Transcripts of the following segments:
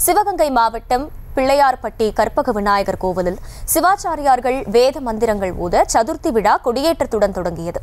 சிவகங்கை மாவட்டம் பிள்ளையார்பட்டி கற்பக விநாயகர் கோவிலில் சிவாச்சாரியார்கள் வேத மந்திரங்கள் ஊத சதுர்த்தி விழா கொடியேற்றத்துடன் தொடங்கியது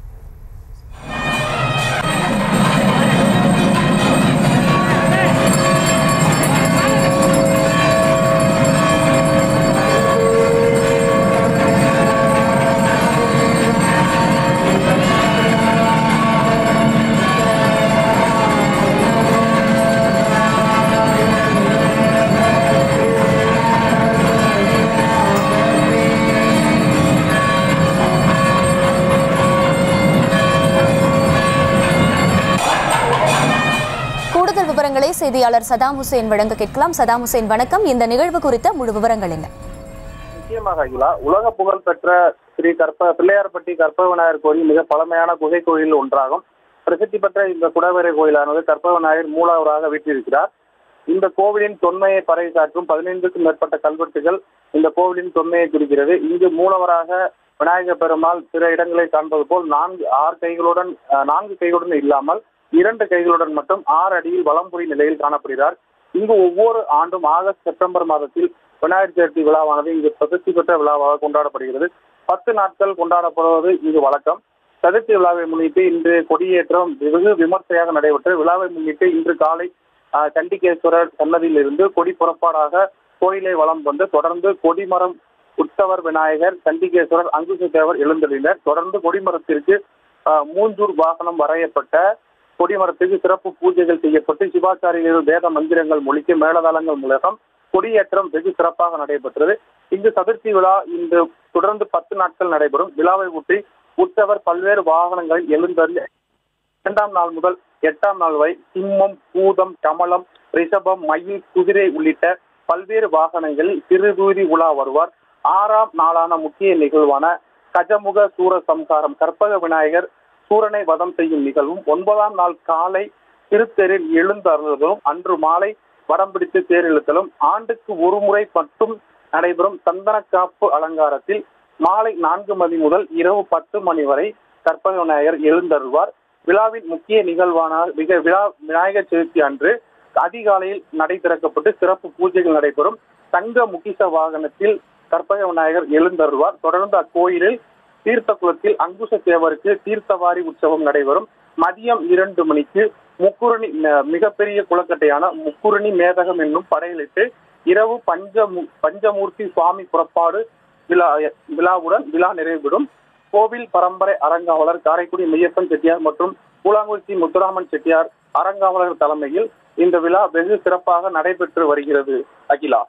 கூடுதல் விவரங்களை செய்தியாளர் சதாம் ஹுசேன் வழங்க கேட்கலாம் சதாம் ஹுசேன் வணக்கம் இந்த நிகழ்வு குறித்த முழு விவரங்கள் என்ன நிச்சயமாக அகிலா உலக புகழ் பெற்ற ஸ்ரீ கற்ப பிள்ளையார்பட்டி கற்பக விநாயகர் கோயில் மிக பழமையான குகை கோயில் ஒன்றாகும் பிரசித்தி பெற்ற இந்த குடவரை கோயிலானது கற்பக விநாயகர் மூலவராக வீற்றிருக்கிறார் இந்த கோவிலின் தொன்மையை பறைசாற்றும் பதினைந்துக்கும் மேற்பட்ட கல்வெட்டுகள் இந்த கோவிலின் தொன்மையை குறிக்கிறது இங்கு மூலவராக விநாயகர் பெருமாள் பிற இடங்களை காண்பது போல் நான்கு ஆறு கைகளுடன் அஹ், நான்கு கைகளுடன் இல்லாமல் இரண்டு கைகளுடன் மட்டும் ஆறு அடியில் வலம்புரி நிலையில் காணப்படுகிறார் இங்கு ஒவ்வொரு ஆண்டும் ஆகஸ்ட் செப்டம்பர் மாதத்தில் விநாயகர் சதுர்த்தி விழாவானது இங்கு பிரசித்தி பெற்ற விழாவாக கொண்டாடப்படுகிறது பத்து நாட்கள் கொண்டாடப்படுவது இங்கு வழக்கம் சதுர்த்தி விழாவை முன்னிட்டு இன்று கொடியேற்றம் வெகு விமர்சையாக நடைபெற்று விழாவை முன்னிட்டு இன்று காலை ஆஹ், சண்டிகேஸ்வரர் சன்னதியில் இருந்து கொடி புறப்பாடாக கோயிலை வலம் வந்து தொடர்ந்து கொடிமரம் உற்சவர் விநாயகர் சண்டிகேஸ்வரர் அங்குசதேவர் எழுந்தளினர் தொடர்ந்து கொடிமரத்திற்கு ஆஹ், மூஞ்சூர் வாகனம் வரையப்பட்ட கொடிமரத்துக்கு சிறப்பு பூஜைகள் செய்யப்பட்டு சிவாச்சாரியர்கள் வேத மந்திரங்கள் மொழிக்கு மேலதாளங்கள் மூலம் கொடியேற்றம் வெகு சிறப்பாக நடைபெற்றது இங்கு சதுர்த்தி விழா இன்று தொடர்ந்து பத்து நாட்கள் நடைபெறும் விழாவை ஒட்டி உற்சவர் பல்வேறு வாகனங்களில் எழுந்தருளி இரண்டாம் நாள் முதல் எட்டாம் நாள் வரை சிம்மம் பூதம் கமலம் ரிஷபம் மயில் குதிரை உள்ளிட்ட பல்வேறு வாகனங்களில் திருவீதி உலா வருவார் ஆறாம் நாளான முக்கிய நிகழ்வான கஜமுக சூர சம்சாரம் கற்பக விநாயகர் சூரனை வதம் செய்யும் நிகழ்வும் ஒன்பதாம் நாள் காலை திருத்தேரில் எழுந்தருளும் அன்று மாலை வடம் பிடித்து தேர் இழுத்தலும் ஆண்டுக்கு ஒரு முறை மட்டும் நடைபெறும் சந்தன காப்பு அலங்காரத்தில் மாலை நான்கு மணி முதல் இரவு பத்து மணி வரை கற்பக விநாயகர் எழுந்தருள்வார் விழாவின் முக்கிய நிகழ்வான மிக விழா விநாயகர் சதுர்த்தி அன்று அதிகாலையில் நடை திறக்கப்பட்டு சிறப்பு பூஜைகள் நடைபெறும் தங்க முக்கிச வாகனத்தில் கற்பக விநாயகர் எழுந்தருள்வார் தொடர்ந்து அக்கோயிலில் தீர்த்த குளத்தில் அங்குச தேவருக்கு தீர்த்தவாரி உற்சவம் நடைபெறும் மதியம் இரண்டு மணிக்கு முக்குரணி ம- மிகப்பெரிய குளக்கட்டையான முக்குரணி மேதகம் என்னும் படையலிட்டு இரவு பஞ்சமு பஞ்சமூர்த்தி சுவாமி புறப்பாடு விழா விழாவுடன் விழா நிறைவுபெறும் கோவில் பரம்பரை அறங்காவலர் காரைக்குடி மெய்யப்பன் செட்டியார் மற்றும் பூலாங்குறிச்சி முத்துராமன் செட்டியார் அறங்காவலர் தலைமையில் இந்த விழா வெகு சிறப்பாக நடைபெற்று வருகிறது அகிலா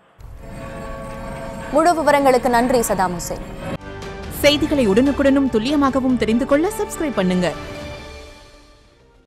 முழு விவரங்களுக்கு நன்றி சதாம் ஹுசேன் செய்திகளை உடனுக்குடனும் துல்லியமாகவும் தெரிந்து கொள்ள சப்ஸ்கிரைப் பண்ணுங்க